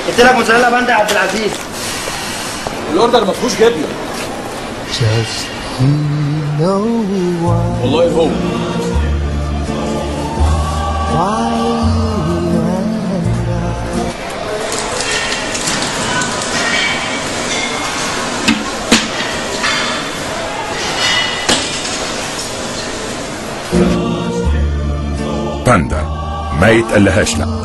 قلت لك موتزاريلا باندا يا عبد العزيز الاوردر ما فيهوش جبنه Just you know why, والله هو why you and I باندا ما يتقلهاش لا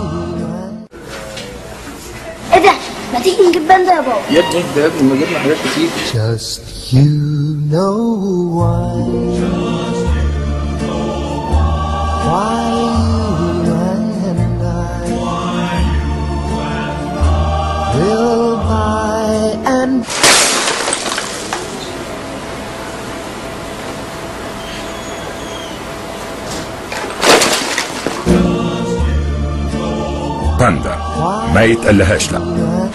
ايه ده؟ ما تيجي نجيب باندا يا بابا يا ابني ده يا ابني ما جبنا حاجات كتير Just you know why. Why you and I will buy and باندا ما يتقلهاش لا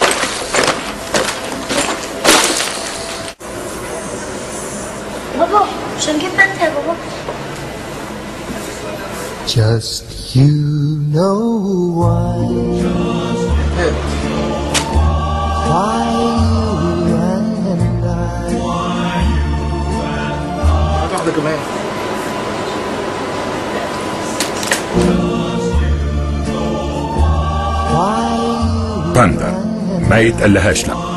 بابا مش هنجيب باندا يا بابا just you know why. Why you and I هات واحده كمان why باندا ما يتقلهاش لا